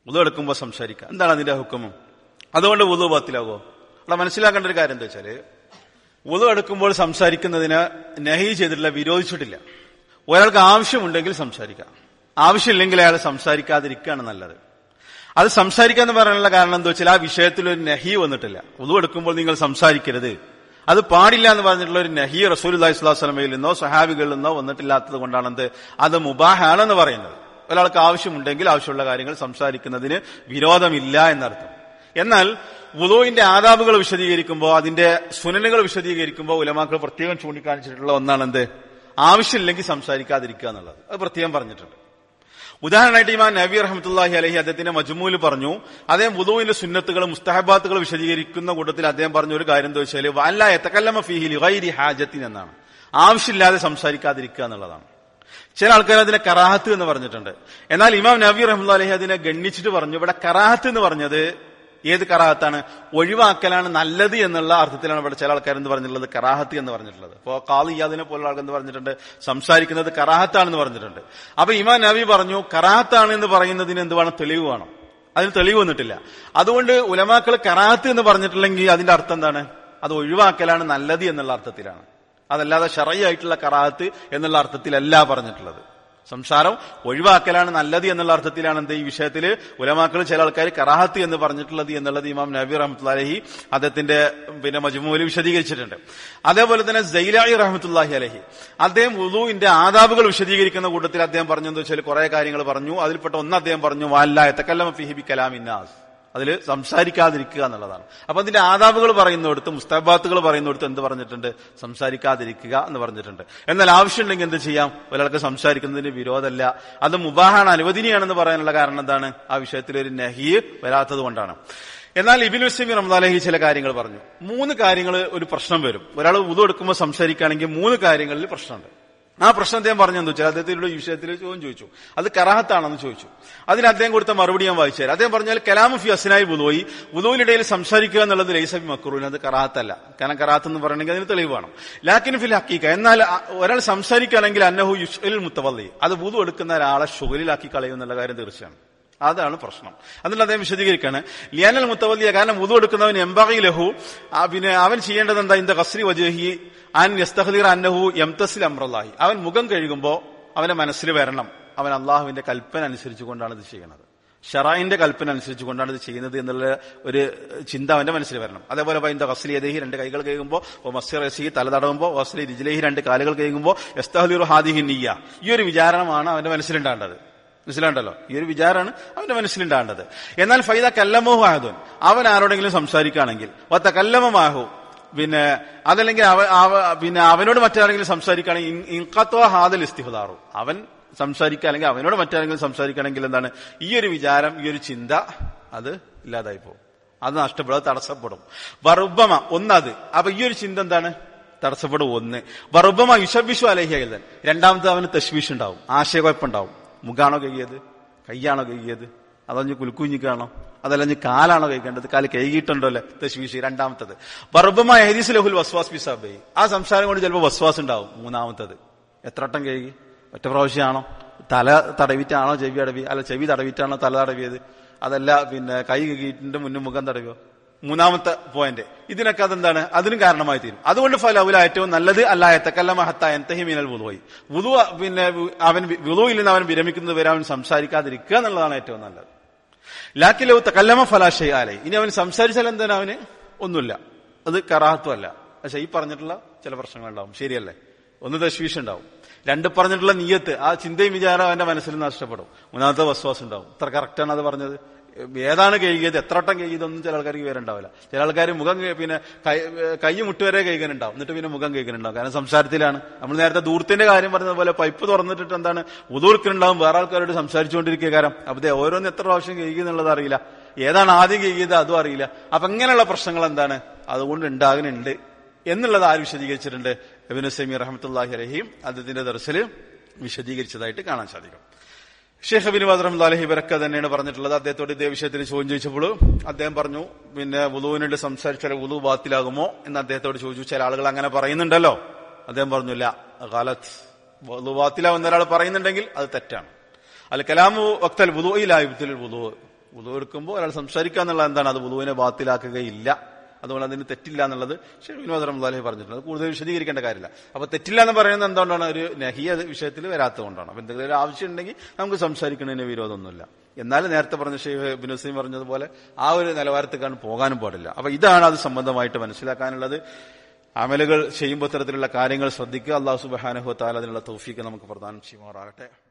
ഉതു എടുക്കുമ്പോൾ സംസാരിക്കുക എന്താണ് അതിന്റെ ഹുക്കുമം അതുകൊണ്ട് ഉതു ബാത്തിലാകോ അവിടെ മനസ്സിലാക്കേണ്ട ഒരു കാര്യം എന്താ വെച്ചാല് ഉതു എടുക്കുമ്പോൾ സംസാരിക്കുന്നതിന് നഹി ചെയ്തിട്ടില്ല വിരോധിച്ചിട്ടില്ല ഒരാൾക്ക് ആവശ്യമുണ്ടെങ്കിൽ സംസാരിക്കാം ആവശ്യമില്ലെങ്കിൽ അയാൾ സംസാരിക്കാതിരിക്കുകയാണ് നല്ലത് അത് സംസാരിക്കാന്ന് പറയാനുള്ള കാരണം എന്താ വെച്ചാൽ ആ വിഷയത്തിൽ ഒരു നഹി വന്നിട്ടില്ല ഉതു എടുക്കുമ്പോൾ നിങ്ങൾ സംസാരിക്കരുത് അത് പാടില്ല എന്ന് പറഞ്ഞിട്ടുള്ള ഒരു നഹി റസൂൽ അലൈഹി സ്വലാസ്ലമയിൽ നിന്നോ സഹാബികളിൽ നിന്നോ വന്നിട്ടില്ലാത്തത് കൊണ്ടാണ് എന്ത് അത് മുബാഹാണെന്ന് പറയുന്നത് ഒരാൾക്ക് ആവശ്യമുണ്ടെങ്കിൽ ആവശ്യമുള്ള കാര്യങ്ങൾ സംസാരിക്കുന്നതിന് വിരോധമില്ല എന്നർത്ഥം എന്നാൽ വുലോയിന്റെ ആദാബുകൾ വിശദീകരിക്കുമ്പോൾ അതിന്റെ സുനനുകൾ വിശദീകരിക്കുമ്പോൾ ഉലമാക്കൾ പ്രത്യേകം ചൂണ്ടിക്കാണിച്ചിട്ടുള്ള ഒന്നാണ് എന്ത് ആവശ്യമില്ലെങ്കിൽ സംസാരിക്കാതിരിക്കുക എന്നുള്ളത് അത് പ്രത്യേകം പറഞ്ഞിട്ടുണ്ട് ഉദാഹരണമായിട്ട് ഇമാൻ നബി റഹ്മത്തുല്ലാഹി അലഹി അദ്ദേഹത്തിന്റെ മജ്മൂല് പറഞ്ഞു അദ്ദേഹം വുദുവിന്റെ സുന്നത്തുകൾ മുസ്തഹബാത്തുകൾ വിശദീകരിക്കുന്ന കൂട്ടത്തിൽ അദ്ദേഹം പറഞ്ഞ ഒരു കാര്യം എന്താ വെച്ചാൽ വല്ല എത്തക്കല്ലമ ഫീഹിൽ ഗൈരി ഹാജത്തിൻ എന്നാണ് ആവശ്യമില്ലാതെ സംസാരിക്കാതിരിക്കുക എന്നുള്ളതാണ് ചില ആൾക്കാർ അതിനെ കറാഹത്ത് എന്ന് പറഞ്ഞിട്ടുണ്ട് എന്നാൽ ഇമാം നബി റഹ്മുല്ല അലഹി അതിനെ ഗണ്ണിച്ചിട്ട് പറഞ്ഞു ഇവിടെ കറാഹത്ത് എന്ന് പറഞ്ഞത് ഏത് കറാഹത്താണ് ഒഴിവാക്കലാണ് നല്ലത് എന്നുള്ള അർത്ഥത്തിലാണ് ഇവിടെ ചില ആൾക്കാർ എന്ന് പറഞ്ഞിട്ടുള്ളത് കറാഹത്ത് എന്ന് പറഞ്ഞിട്ടുള്ളത് ഇപ്പോ കാളി ഇയാദിനെ പോലുള്ള ആൾക്കാർ എന്ന് പറഞ്ഞിട്ടുണ്ട് സംസാരിക്കുന്നത് കറാഹത്താണെന്ന് പറഞ്ഞിട്ടുണ്ട് അപ്പൊ ഇമാം നബി പറഞ്ഞു കറാഹത്താണ് എന്ന് പറയുന്നതിന് എന്ത് വേണം തെളിവ് വേണം അതിന് തെളിവ് വന്നിട്ടില്ല അതുകൊണ്ട് ഉലമാക്കൾ കറാഹത്ത് എന്ന് പറഞ്ഞിട്ടില്ലെങ്കിൽ അതിന്റെ അർത്ഥം എന്താണ് അത് ഒഴിവാക്കലാണ് നല്ലത് എന്നുള്ള അർത്ഥത്തിലാണ് അതല്ലാതെ ഷറയായിട്ടുള്ള കറാഹത്ത് എന്നുള്ള അർത്ഥത്തിലല്ല പറഞ്ഞിട്ടുള്ളത് സംസാരം ഒഴിവാക്കലാണ് നല്ലത് എന്നുള്ള അർത്ഥത്തിലാണ് എന്ത് ഈ വിഷയത്തിൽ ഉലമാക്കൾ ചില ആൾക്കാർ കറാഹത്ത് എന്ന് പറഞ്ഞിട്ടുള്ളത് എന്നുള്ളത് ഇമാം നബി റഹ്മത്തുല്ലാഹി അദ്ദേഹത്തിന്റെ പിന്നെ മജ്മൂല് വിശദീകരിച്ചിട്ടുണ്ട് അതേപോലെ തന്നെ ജൈലായി റഹ്മത്തുല്ലാഹി അലഹി അദ്ദേഹം ഉദുവിന്റെ ആദാബുകൾ വിശദീകരിക്കുന്ന കൂട്ടത്തിൽ അദ്ദേഹം പറഞ്ഞെന്ന് വെച്ചാൽ കുറെ കാര്യങ്ങൾ പറഞ്ഞു അതിൽപ്പെട്ട ഒന്ന് അദ്ദേഹം പറഞ്ഞു വാല്ലായത്തക്കല്ലമ ഫിഹിബി കലാമിന്നാസ് അതിൽ സംസാരിക്കാതിരിക്കുക എന്നുള്ളതാണ് അപ്പൊ അതിന്റെ ആദാബുകൾ പറയുന്നിടത്ത് മുസ്തബാത്തുകൾ പറയുന്നിടത്ത് എന്ത് പറഞ്ഞിട്ടുണ്ട് സംസാരിക്കാതിരിക്കുക എന്ന് പറഞ്ഞിട്ടുണ്ട് എന്നാൽ ആവശ്യമുണ്ടെങ്കിൽ എന്ത് ചെയ്യാം ഒരാൾക്ക് സംസാരിക്കുന്നതിന് വിരോധമല്ല അത് മുബാഹാണ് അനുവദനീയാണെന്ന് പറയാനുള്ള കാരണം എന്താണ് ആ വിഷയത്തിൽ ഒരു നഹി വരാത്തത് കൊണ്ടാണ് എന്നാൽ ഇബിൻ വസ്ലമി റംദാലഹി ചില കാര്യങ്ങൾ പറഞ്ഞു മൂന്ന് കാര്യങ്ങൾ ഒരു പ്രശ്നം വരും ഒരാൾ ഉതു എടുക്കുമ്പോൾ സംസാരിക്കുകയാണെങ്കിൽ മൂന്ന് കാര്യങ്ങളിൽ പ്രശ്നമുണ്ട് ആ പ്രശ്നം അദ്ദേഹം പറഞ്ഞെന്ന് വെച്ചാൽ അദ്ദേഹത്തിലൂടെ ഈ വിഷയത്തിൽ ചോദ്യം ചോദിച്ചു അത് കറാഹത്താണെന്ന് ചോദിച്ചു അതിന് അദ്ദേഹം കൊടുത്ത മറുപടി ഞാൻ വായിച്ചു തരാം അദ്ദേഹം പറഞ്ഞാൽ കലാമു ഫി അസിനായി ബുദോയി ബുദോയിനിടയിൽ സംസാരിക്കുക എന്നുള്ളത് ലൈസബി മക്രൂൻ അത് കറാഹത്തല്ല കാരണം കറാഹത്ത് എന്ന് പറയണമെങ്കിൽ അതിന് തെളിവ് വേണം ലാക്കിൻ ഫിൽ ഹക്കീക്ക എന്നാൽ ഒരാൾ സംസാരിക്കുകയാണെങ്കിൽ അന്നഹു യുഷ്ലിൽ മുത്തവല്ലി അത് ബുദു എടുക്കുന്ന ഒരാളെ ഷുഗലിലാക്കി കളയും എന്നുള്ള കാര്യം തീർച്ചയാണ് അതാണ് പ്രശ്നം എന്നിട്ട് അദ്ദേഹം വിശദീകരിക്കാണ് ലിയാനൽ മുത്തവല്ലിയ കാരണം ഉതു എടുക്കുന്നവൻ എംബായി ലഹു പിന്നെ അവൻ ചെയ്യേണ്ടത് എന്താ ഇന്ത കസ്രി വജഹി അൻ യസ്തഹദീർ അന്നഹു എംതസിൽ അമ്രല്ലാഹി അവൻ മുഖം കഴുകുമ്പോൾ അവന്റെ മനസ്സിൽ വരണം അവൻ അള്ളാഹുവിന്റെ കൽപ്പന അനുസരിച്ചുകൊണ്ടാണ് ഇത് ചെയ്യുന്നത് ഷറായിന്റെ കൽപ്പന അനുസരിച്ചുകൊണ്ടാണ് ഇത് ചെയ്യുന്നത് എന്നുള്ള ഒരു ചിന്ത അവന്റെ മനസ്സിൽ വരണം അതേപോലെ ഇന്ത കസ്ലി യദേഹി രണ്ട് കൈകൾ കഴുകുമ്പോൾ മസ്യർ റസി തല തടവുമ്പോൾ വസ്ലി രിജിലേഹി രണ്ട് കാലുകൾ കഴുകുമ്പോൾ യസ്തഹദീർ ഹാദിഹി നീയ ഈ ഒരു വിചാരണമാണ് അവന്റെ മനസ്സിലുണ്ടാകേണ്ടത് മനസ്സിലാണ്ടല്ലോ ഈ ഒരു വിചാരമാണ് അവന്റെ മനസ്സിലുണ്ടാകേണ്ടത് എന്നാൽ ഫൈദ കല്ലമോഹു ആഹദുൻ അവൻ ആരോടെങ്കിലും സംസാരിക്കുകയാണെങ്കിൽ ഒത്ത കല്ലമമാഹു പിന്നെ അതല്ലെങ്കിൽ അവ പിന്നെ അവനോട് മറ്റാരെങ്കിലും സംസാരിക്കുകയാണെങ്കിൽ ഇൻകത്വ ഹാദൽ ഇസ്തിഹുദാറു അവൻ സംസാരിക്കുക അല്ലെങ്കിൽ അവനോട് മറ്റാരെങ്കിലും സംസാരിക്കുകയാണെങ്കിൽ എന്താണ് ഈ ഒരു വിചാരം ഈ ഒരു ചിന്ത അത് ഇല്ലാതായി പോകും അത് നഷ്ടപ്പെടും അത് തടസ്സപ്പെടും വറുബമ ഒന്നത് അപ്പൊ ഈ ഒരു ചിന്ത എന്താണ് തടസ്സപ്പെടും ഒന്ന് വറുബമ യുഷബിഷു അലഹിയതൻ രണ്ടാമത്തെ അവന് തശ്വീഷ് ഉണ്ടാവും ആശയക്കുഴപ്പമുണ്ടാവും മുഖാണോ കഴിയത് കൈയാണോ കഴിയത് അതഞ്ഞ് കുലുക്കുഞ്ഞിക്കാണോ അതല്ല ഇനി കാലാണോ കഴിക്കേണ്ടത് കാല് കൈകിട്ടുണ്ടോ അല്ലെ തശ്വീഷ് രണ്ടാമത്തത് ബർബമായ ഹരീസ് ലഹുൽ വസ്വാസ് ബിസാബൈ ആ സംസാരം കൊണ്ട് ചിലപ്പോൾ വസ്വാസ് ഉണ്ടാവും മൂന്നാമത്തത് എത്ര വട്ടം കഴുകി ഒറ്റ പ്രാവശ്യമാണോ തല തടവിറ്റാണോ ചെവി തടവി അല്ല ചെവി തടവിറ്റാണോ തല തടവിയത് അതല്ല പിന്നെ കൈ കഴുകിയിട്ടിന്റെ മുന്നും മുഖം തടവിയോ മൂന്നാമത്തെ പോയിന്റ് ഇതിനൊക്കെ അതെന്താണ് അതിനും കാരണമായി തീരും അതുകൊണ്ട് ഫലവുല ഏറ്റവും നല്ലത് അല്ലായത്തക്കല്ല മഹത്ത എന്തഹി മീനൽ വുളുവായി വുളു പിന്നെ അവൻ വുളുവിൽ നിന്ന് അവൻ വിരമിക്കുന്നത് വരെ അവൻ സംസാരിക്കാതിരിക്കുക എന്നുള്ളതാണ് ഏറ്റവും നല്ലത് ലാക്കിലോ തക്കല്ലമ ഫലാശയാലേ ഇനി അവൻ സംസാരിച്ചാൽ എന്താണ് അവന് ഒന്നുമില്ല അത് കറാഹത്വമല്ല പക്ഷെ ഈ പറഞ്ഞിട്ടുള്ള ചില പ്രശ്നങ്ങൾ ഉണ്ടാവും ശരിയല്ലേ ഒന്ന് തശ്വീഷ് ഉണ്ടാവും രണ്ട് പറഞ്ഞിട്ടുള്ള നീയത്ത് ആ ചിന്തയും വിചാരം അവന്റെ മനസ്സിൽ നഷ്ടപ്പെടും മൂന്നാമത്തെ വസ്വാസം ഉണ്ടാവും ഇത്ര കറക്റ്റാണ് അത് പറഞ്ഞത് ഏതാണ് കഴുകിയത് എത്ര വട്ടം കഴുകിയതൊന്നും ചില ആൾക്കാർക്ക് വിവരണ്ടാവില്ല ചില ആൾക്കാർ മുഖം പിന്നെ കൈ മുട്ടുവരെ കഴിക്കാനുണ്ടാവും എന്നിട്ട് പിന്നെ മുഖം കഴിക്കാനുണ്ടാവും കാരണം സംസാരത്തിലാണ് നമ്മൾ നേരത്തെ ദൂരത്തിന്റെ കാര്യം പറഞ്ഞതുപോലെ പൈപ്പ് തുറന്നിട്ട് എന്താണ് ഉദൂർക്കുന്നുണ്ടാവും വേറെ ആൾക്കാരോട് സംസാരിച്ചുകൊണ്ടിരിക്കുക കാരണം അപ്പൊ ഓരോന്ന് എത്ര പ്രാവശ്യം കഴുകി എന്നുള്ളത് അറിയില്ല ഏതാണ് ആദ്യം കഴുകിയത് അതും അറിയില്ല അപ്പൊ ഇങ്ങനെയുള്ള പ്രശ്നങ്ങൾ എന്താണ് അതുകൊണ്ട് ഉണ്ടാകുന്നുണ്ട് എന്നുള്ളത് ആര് വിശദീകരിച്ചിട്ടുണ്ട് അബിൻ സമീർ റഹമത്തല്ലാഹി റഹീം അദ്ദേഹത്തിന്റെ ദർശല് വിശദീകരിച്ചതായിട്ട് കാണാൻ സാധിക്കും ഷെയ്ഖ് അബിൻ വാദ് റഹ്മദ് ഇവരൊക്കെ തന്നെയാണ് പറഞ്ഞിട്ടുള്ളത് അദ്ദേഹത്തോട് ഇതേ വിഷയത്തിന് ചോദ്യം ചോദിച്ചപ്പോൾ അദ്ദേഹം പറഞ്ഞു പിന്നെ വുളുവിനോട് സംസാരിച്ചാൽ വുളു ബാത്തിലാകുമോ എന്ന് അദ്ദേഹത്തോട് ചോദിച്ചു ചില ആളുകൾ അങ്ങനെ പറയുന്നുണ്ടല്ലോ അദ്ദേഹം പറഞ്ഞില്ല കാലത്ത് വുളു ബാത്തിലാവുന്ന ഒരാൾ പറയുന്നുണ്ടെങ്കിൽ അത് തെറ്റാണ് അൽ കലാമു വക്തൽ വുളുയിലായുബത്തിൽ വുളു ഉദു എടുക്കുമ്പോൾ ഒരാൾ സംസാരിക്കുക എന്നുള്ളത് എന്താണ് അത് ഉദുവിനെ ബാത്തിലാക്കുകയില്ല അതുകൊണ്ട് അതിന് തെറ്റില്ല എന്നുള്ളത് വിനോദ റംദാലി പറഞ്ഞിട്ടുണ്ട് അത് കൂടുതൽ വിശദീകരിക്കേണ്ട കാര്യമില്ല അപ്പൊ തെറ്റില്ല എന്ന് പറയുന്നത് എന്തുകൊണ്ടാണ് ഒരു നഹിയ വിഷയത്തിൽ വരാത്തതുകൊണ്ടാണ് അപ്പൊ എന്തെങ്കിലും ഒരു ആവശ്യം ഉണ്ടെങ്കിൽ നമുക്ക് സംസാരിക്കുന്നതിന് വിരോധമൊന്നുമില്ല എന്നാൽ നേരത്തെ പറഞ്ഞ ഷെയ്ഖ് ബിനുസീം പറഞ്ഞതുപോലെ ആ ഒരു നിലവാരത്തേക്കാണ് പോകാനും പാടില്ല അപ്പൊ ഇതാണ് അത് സംബന്ധമായിട്ട് മനസ്സിലാക്കാനുള്ളത് അമലുകൾ ചെയ്യുമ്പോൾ ഇത്തരത്തിലുള്ള കാര്യങ്ങൾ ശ്രദ്ധിക്കുക അള്ളാഹു സുബാനഹു താല അതിനുള്ള തൗഫീക്ക് നമുക്ക് പ്രദാനം ചെയ്യുമാറാകട്ടെ